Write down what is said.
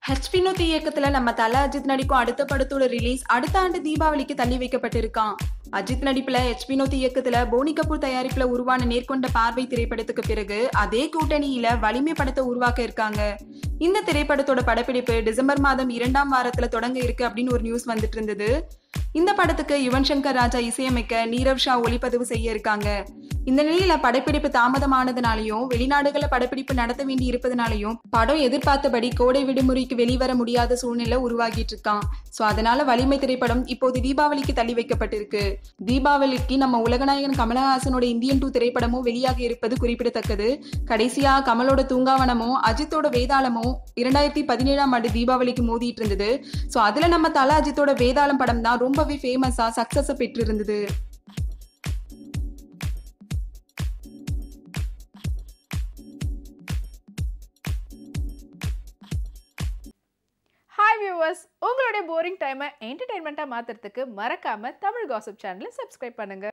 H Vinod இயக்கத்துல நம்ம தல அஜித் நடிக்கும் அடுத்த படத்தோட ரிலீஸ் அடுத்த ஆண்டு தீபாவளிக்கு தள்ளி வைக்கப்பட்டிருக்கான் அஜித் நடிப்புல ஹெச் வினோத் இயக்கத்துல போனி கபூர் தயாரிப்புல உருவான நேர்கொண்ட பார்வை திரைப்படத்துக்கு பிறகு அதே கூட்டணியில வலிமை படத்தை உருவாக்க இருக்காங்க இந்த திரைப்படத்தோட படப்பிடிப்பு டிசம்பர் மாதம் இரண்டாம் வாரத்துல தொடங்க இருக்கு அப்படின்னு ஒரு நியூஸ் வந்துட்டு இருந்தது இந்த படத்துக்கு யுவன் சங்கர் ராஜா இசையமைக்க நீரவ் ஷா ஒளிப்பதிவு செய்ய இருக்காங்க இந்த நிலையில படப்பிடிப்பு தாமதமானதுனாலையும் வெளிநாடுகள படப்பிடிப்பு நடத்த வேண்டி இருப்பதனாலையும் படம் எதிர்பார்த்தபடி கோடை விடுமுறைக்கு வெளிவர முடியாத சூழ்நிலை உருவாகிட்டு இருக்கான் சோ அதனால வலிமை திரைப்படம் இப்போது தீபாவளிக்கு தள்ளி வைக்கப்பட்டிருக்கு தீபாவளிக்கு நம்ம உலகநாயகன் கமலஹாசனோட இந்தியன் டூ திரைப்படமும் வெளியாக இருப்பது குறிப்பிடத்தக்கது கடைசியா கமலோட தூங்காவனமும் அஜித்தோட வேதாளமும் இரண்டாயிரத்தி பதினேழாம் ஆண்டு தீபாவளிக்கு மோதிட்டு இருந்தது சோ அதுல நம்ம தல அஜித்தோட வேதாளம் படம் தான் ரொம்பவே ஃபேமஸா சக்சஸ் பெற்று இருந்தது ஹாய் வியூவர்ஸ் உங்களுடைய போரிங் டைமை என்டர்டைன்மெண்ட்டாக மாற்றுறதுக்கு மறக்காமல் தமிழ் காசிப் சேனலை சப்ஸ்கிரைப் பண்ணுங்கள்